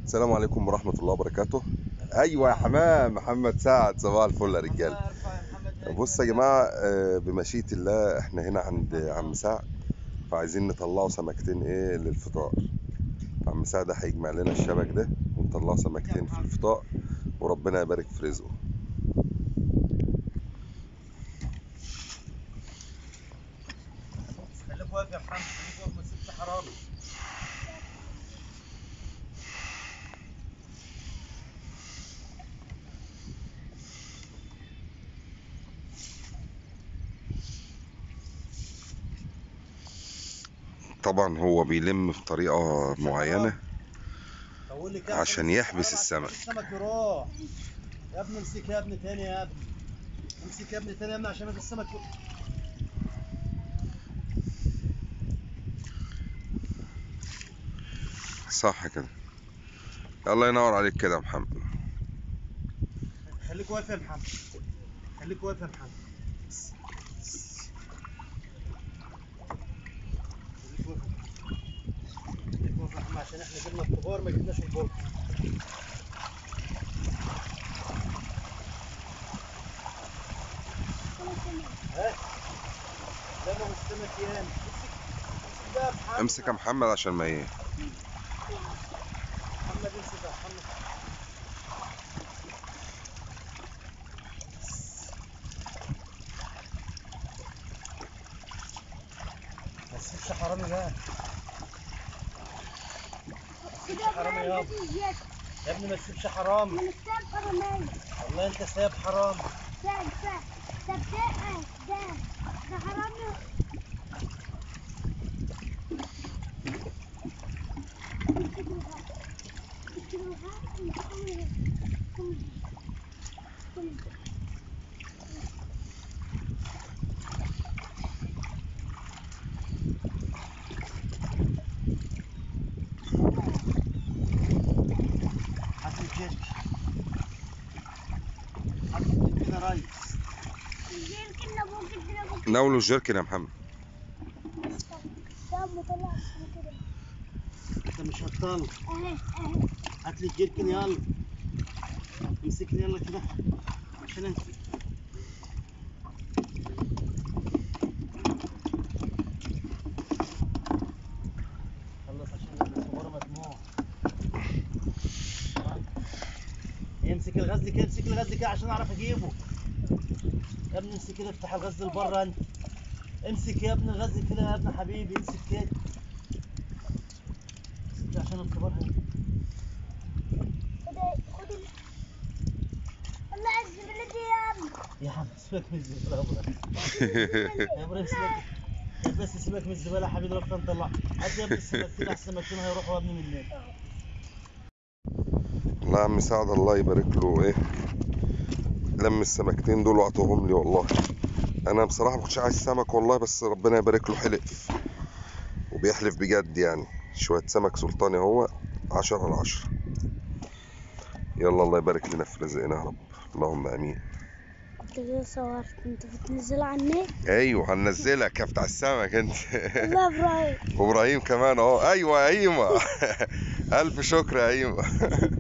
السلام عليكم ورحمة الله وبركاته أيوة يا حمام محمد سعد صباح الفل يا رجالة بص يا جماعة آه، بمشيئة الله احنا هنا عند عم سعد فعايزين نطلعوا سمكتين ايه للفطار عم سعد هيجمع لنا الشبك ده ونطلعوا سمكتين في الفطار وربنا يبارك في رزقه خليك واقف يا محمد خليك واقف ما تسيبش حرامي طبعا هو بيلم بطريقة معينة طول لي كده عشان يحبس السمك. السمك يروح يا ابني امسك يا ابني تاني يا ابني امسك يا ابني تاني يا ابني عشان السمك صح كده الله ينور عليك كده يا محمد خليك واقف يا محمد خليك واقف يا محمد خليك واقف يا محمد. خليك واقف يا محمد عشان احنا جبنا الكبار ما جبناش البلط ها لا ما هو السمك ياما امسك امسك بقى يا محمد امسك يا محمد عشان ما ايه محمد امسك يا محمد ما تسيبش حرامي بقى حرامي يابا. يا ابني ما تسيبش حرامي والله انت سايب حرامي هات لي الجيرك هات لي الجيرك كده يا ريس ناوله الجيركن يا محمد انت مش هتطلع هات لي الجيركن يلا امسكني يلا كده عشان انت خلص عشان الصغيرة مجموع امسك الغزل كده امسك الغزل كده عشان اعرف اجيبه يا ابني امسك كده افتح الغزل لبره انت امسك يا ابني الغزل كده يا ابني حبيبي امسك كده امسك كده عشان الكبار هنا يا عم سيبك من الزبالة يا ابراهيم يا ابراهيم سيبك يا بس سيبك من الزبالة يا حبيبي ربنا نطلع هات لي يا ابني السمكتين احسن سمكتين هيروحوا يا ابني مننا الله يا عم سعد الله يبارك له ايه لم السمكتين دول وعطوهم لي والله انا بصراحه ما كنتش عايز سمك والله بس ربنا يبارك له حلف وبيحلف بجد يعني شويه سمك سلطاني هو عشرة على عشرة يلا الله يبارك لنا في رزقنا يا رب اللهم امين كده صورت انت بتنزل على النت ايوه هننزلك يا بتاع السمك انت لا ابراهيم وابراهيم كمان اهو ايوه يا ايمه الف شكر يا ايمه